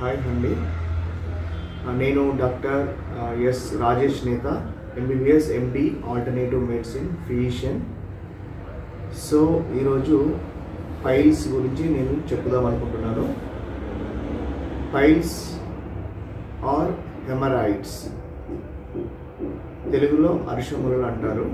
hi అండి నేను doctor S Rajesh Netha MBBS MD alternative medicine physician so ఈరోజు పైల్స్ గురించి నేను చెప్పుదాం అనుకుంటున్నాను పైల్స్ ఆర్ హెమరాయిడ్స్ తెలుగులో అరిషములు అంటారు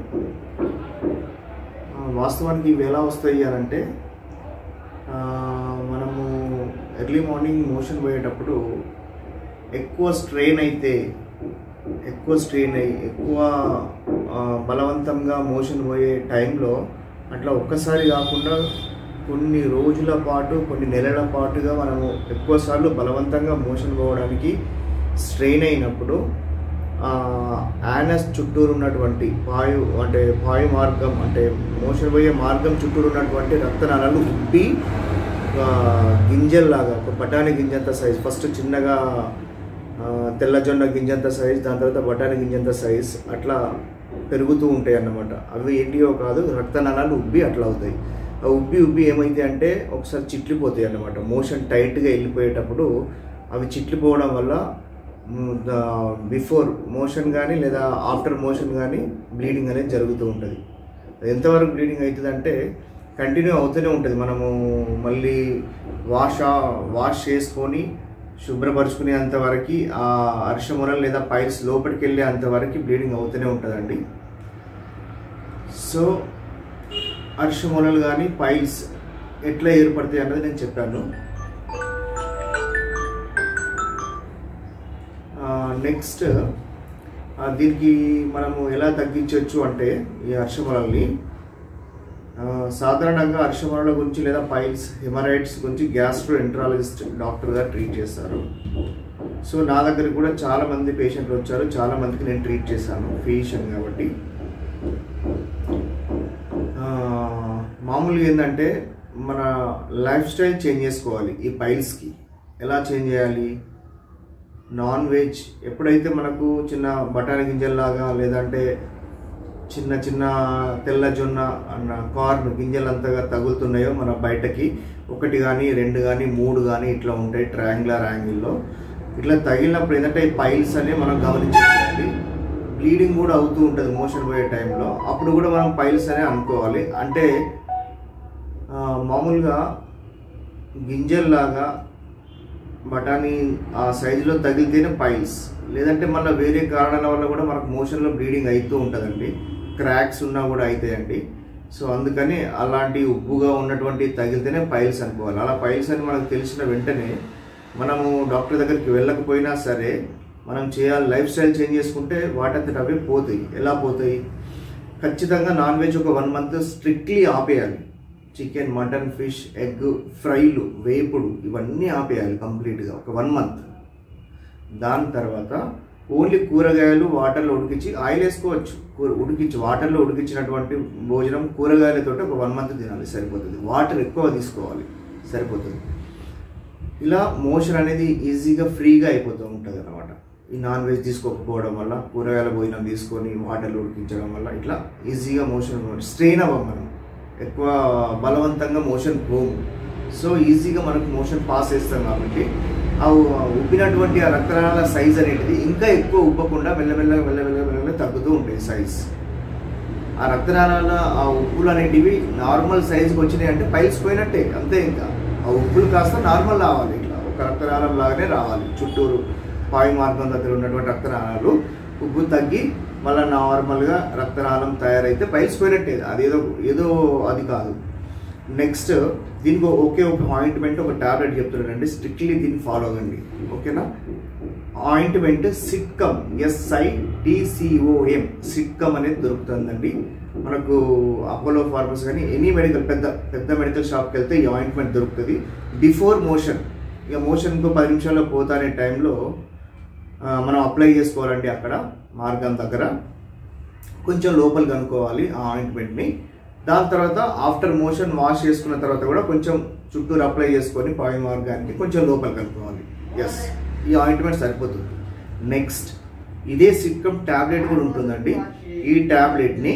ఆ, వాస్తవానికి ఇవి ఎలా వస్తాయి అని అంటే ఆ, మనము ఎర్లీ మార్నింగ్ మోషన్ పోయేటప్పుడు ఎక్కువ స్ట్రెయిన్ అయితే ఎక్కువ స్ట్రెయిన్ అయ్యి ఎక్కువ ఆ, బలవంతంగా మోషన్ పోయే టైంలో అట్లా ఒక్కసారి కాకుండా కొన్ని రోజుల పాటు కొన్ని నెలల పాటుగా మనము ఎక్కువసార్లు బలవంతంగా మోషన్ పోవడానికి స్ట్రెయిన్ అయినప్పుడు యానస్ చుట్టూరు ఉన్నటువంటి పాయు అంటే పాయు మార్గం అంటే మోషన్ పోయే మార్గం చుట్టూరు ఉన్నటువంటి రక్తనాళాలు ఉబ్బి ఒక గింజల్లాగా ఒక బఠానీ గింజంత సైజ్ ఫస్ట్ చిన్నగా ఆ, తెల్లజొన్న గింజంత సైజ్ దాని తర్వాత బఠానీ గింజంత సైజ్ అట్లా పెరుగుతూ ఉంటాయి అన్నమాట అవి ఏంటియో కాదు రక్తనాళాలు ఉబ్బి అట్లా అవుతాయి ఆ ఉబ్బి ఉబ్బి ఏమైతాయి అంటే ఒకసారి చిట్లిపోతాయి అన్నమాట మోషన్ టైట్గా వెళ్ళిపోయేటప్పుడు అవి చిట్లిపోవడం వల్ల బిఫోర్ మోషన్ కానీ లేదా ఆఫ్టర్ మోషన్ కానీ బ్లీడింగ్ అనేది జరుగుతూ ఉంటుంది ఎంతవరకు బ్లీడింగ్ అవుతుంది అంటే కంటిన్యూ అవుతూనే ఉంటుంది మనము మళ్ళీ వాష్ వాష్ చేసుకొని శుభ్రపరుచుకునేంత వరకు ఆ అర్షమురల్ లేదా పైల్స్ లోపలికి వెళ్ళే అంతవరకు బ్లీడింగ్ అవుతూనే ఉంటుందండి సో అర్షమురలు కానీ పైల్స్ ఎట్లా ఏర్పడతాయి అన్నది నేను చెప్పాను నెక్స్ట్ దీనికి మనము ఎలా తగ్గించవచ్చు అంటే ఈ హర్షములని సాధారణంగా హర్షముల గురించి లేదా పైల్స్ హిమరైడ్స్ గురించి గ్యాస్ట్రో ఎంట్రాలజిస్ట్ డాక్టర్గా ట్రీట్ చేస్తారు సో నా దగ్గర కూడా చాలా మంది పేషెంట్లు వచ్చారు చాలా మందికి నేను ట్రీట్ చేశాను ఫిజిషియన్ కాబట్టి ఆ, మామూలుగా ఏంటంటే మన లైఫ్ స్టైల్ చేంజ్ చేసుకోవాలి ఈ పైల్స్కి ఎలా చేంజ్ చేయాలి నాన్ వెజ్ ఎప్పుడైతే మనకు చిన్న బఠానీ గింజల్లాగా లేదంటే చిన్న చిన్న తెల్ల జొన్న అన్న కార్న్ గింజలంతగా తగులుతున్నాయో మన బయటకి ఒకటి కానీ రెండు కానీ మూడు కానీ ఇట్లా ఉంటాయి ట్రయాంగులర్ యాంగిల్లో ఇట్లా తగిలినప్పుడు ఏంటంటే ఈ పైల్స్ అనేవి మనం గమనించాలి బ్లీడింగ్ కూడా అవుతూ ఉంటుంది మోషన్ పోయే టైంలో అప్పుడు కూడా మనం పైల్స్ అనే అనుకోవాలి అంటే ఆ, మామూలుగా గింజల్లాగా బఠానీ ఆ సైజులో తగిలితేనే పైల్స్ లేదంటే మళ్ళీ వేరే కారణాల వల్ల కూడా మనకు మోషన్లో బ్లీడింగ్ అవుతూ ఉంటుందండి క్రాక్స్ ఉన్నా కూడా అవుతాయండి సో అందుకని అలాంటి ఉప్పుగా ఉన్నటువంటి తగిలితేనే పైల్స్ అనుకోవాలి అలా పైల్స్ అని మనకు తెలిసిన వెంటనే మనము డాక్టర్ దగ్గరికి వెళ్ళకపోయినా సరే మనం చేయాలి లైఫ్ స్టైల్ చేంజ్ చేసుకుంటే వాటంతట అవే పోతాయి ఎలా పోతాయి ఖచ్చితంగా నాన్ వెజ్ ఒక వన్ మంత్ స్ట్రిక్ట్లీ ఆపేయాలి చికెన్ మటన్ ఫిష్ ఎగ్ ఫ్రైలు వేపుడు ఇవన్నీ ఆపేయాలి కంప్లీట్గా ఒక వన్ మంత్ దాని తర్వాత ఓన్లీ కూరగాయలు వాటర్లో ఉడికించి ఆయిల్ వేసుకోవచ్చు కూర ఉడికించి వాటర్లో ఉడికించినటువంటి భోజనం కూరగాయలతో ఒక వన్ మంత్ తినాలి సరిపోతుంది వాటర్ ఎక్కువ తీసుకోవాలి సరిపోతుంది ఇలా మోషన్ అనేది ఈజీగా ఫ్రీగా అయిపోతూ ఉంటుంది అనమాట ఈ నాన్ వెజ్ తీసుకోకపోవడం వల్ల కూరగాయల భోజనం తీసుకొని వాటర్లో ఉడికించడం వల్ల ఇట్లా ఈజీగా మోషన్ స్ట్రెయిన్ అవ్వం మనం ఎక్కువ బలవంతంగా మోషన్ పోము సో ఈజీగా మనకు మోషన్ పాస్ చేస్తాం కాబట్టి ఆ ఉ- ఉబ్బినటువంటి ఆ రక్తనాళాల సైజ్ అనేది ఇంకా ఎక్కువ ఉబ్బకుండా మెల్లమెల్లగా మెల్లమెల్లగా మెల్లమెల్ల తగ్గుతూ ఉంటాయి సైజ్ ఆ రక్తనాళాల ఆ ఉప్పులు అనేటివి నార్మల్ సైజుకి వచ్చినాయి అంటే పైల్స్ పోయినట్టే అంతే ఇంకా ఆ ఉప్పులు కాస్త నార్మల్ రావాలి ఇట్లా ఒక రక్తనాళం లాగానే రావాలి చుట్టూరు పాయు మార్గం దగ్గర ఉన్నటువంటి రక్తనాళాలు ఉప్పు తగ్గి మళ్ళీ నార్మల్గా రక్తనాళం తయారైతే పైల్స్ పోయినట్టే అదేదో ఏదో అది కాదు నెక్స్ట్ దీనికి ఒకే ఒక ఆయింట్మెంట్ ఒక టాబ్లెట్ చెప్తున్నానండి స్ట్రిక్ట్లీ దీన్ని ఫాలో అవ్వండి ఓకేనా ఆయింట్మెంట్ సిక్కమ్ ఎస్ఐ టిసిఓఎం సిక్కమ్ అనేది దొరుకుతుందండి మనకు అపోలో ఫార్మసీ కానీ ఎనీ మెడికల్ పెద్ద పెద్ద మెడికల్ షాప్కి వెళ్తే ఈ ఆయింట్మెంట్ దొరుకుతుంది బిఫోర్ మోషన్ ఇక మోషన్కు పది నిమిషాల్లో పోతానే టైంలో ఆ, మనం అప్లై చేసుకోవాలండి అక్కడ మార్గం దగ్గర కొంచెం లోపల కనుక్కోవాలి ఆ ఆయింట్మెంట్ని దాని తర్వాత ఆఫ్టర్ మోషన్ వాష్ చేసుకున్న తర్వాత కూడా కొంచెం చుట్టూరు అప్లై చేసుకొని పాయి మార్గానికి కొంచెం లోపల కలుపుకోవాలి ఎస్ ఈ ఆయింట్మెంట్ సరిపోతుంది నెక్స్ట్ ఇదే సిక్కమ్ ట్యాబ్లెట్ కూడా ఉంటుందండి ఈ ట్యాబ్లెట్ని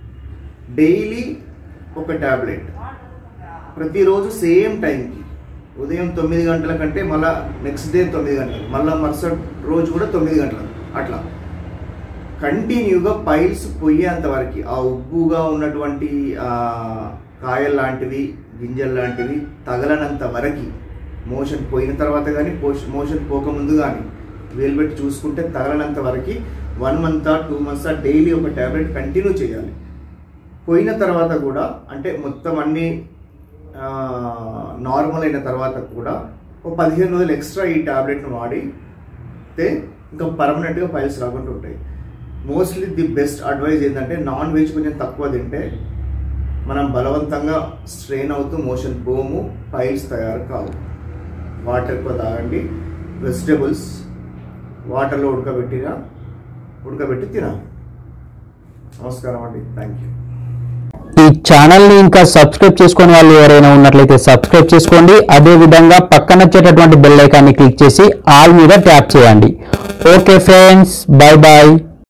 డైలీ ఒక ట్యాబ్లెట్ ప్రతిరోజు సేమ్ టైంకి ఉదయం తొమ్మిది గంటల కంటే మళ్ళీ నెక్స్ట్ డే తొమ్మిది గంటలకు మళ్ళీ మరుసటి రోజు కూడా తొమ్మిది గంటలకు అట్లా కంటిన్యూగా పైల్స్ పోయేంత వరకు ఆ ఉబ్బుగా ఉన్నటువంటి ఆ, కాయలు లాంటివి గింజలు లాంటివి తగలనంత వరకు మోషన్ పోయిన తర్వాత కానీ మోషన్ పోకముందు కానీ వేలు పెట్టి చూసుకుంటే తగలనంత వరకు one month two months daily ఒక ట్యాబ్లెట్ కంటిన్యూ చేయాలి పోయిన తర్వాత కూడా అంటే మొత్తం అన్ని నార్మల్ అయిన తర్వాత కూడా ఒక పదిహేను రోజులు ఎక్స్ట్రా ఈ ట్యాబ్లెట్ను వాడితే ఇంకా పర్మనెంట్గా ఫైల్స్ రాకుండా ఉంటాయి మోస్ట్లీ ది బెస్ట్ అడ్వైజ్ ఏంటంటే నాన్ వెజ్ కొంచెం తక్కువ తింటే మనం బలవంతంగా స్ట్రెయిన్ అవుతూ మోషన్ పోము ఫైల్స్ తయారు కావు వాటర్ ఎక్కువ తాగండి వెజిటేబుల్స్ వాటర్లో ఉడకబెట్టిన ఉడకబెట్టి తినాలి నమస్కారం అండి థ్యాంక్ యూ ఈ ఛానల్ ని ఇంకా సబ్స్క్రైబ్ చేసుకుని వాళ్ళు ఎవరైనా ఉన్నట్లయితే సబ్స్క్రైబ్ చేసుకోండి అదే విధంగా పక్కన వచ్చేటటువంటి బెల్ ఐకాన్ని క్లిక్ చేసి ఆల్ మీద ట్యాప్ చేయండి ఓకే ఫ్రెండ్స్ బాయ్ బాయ్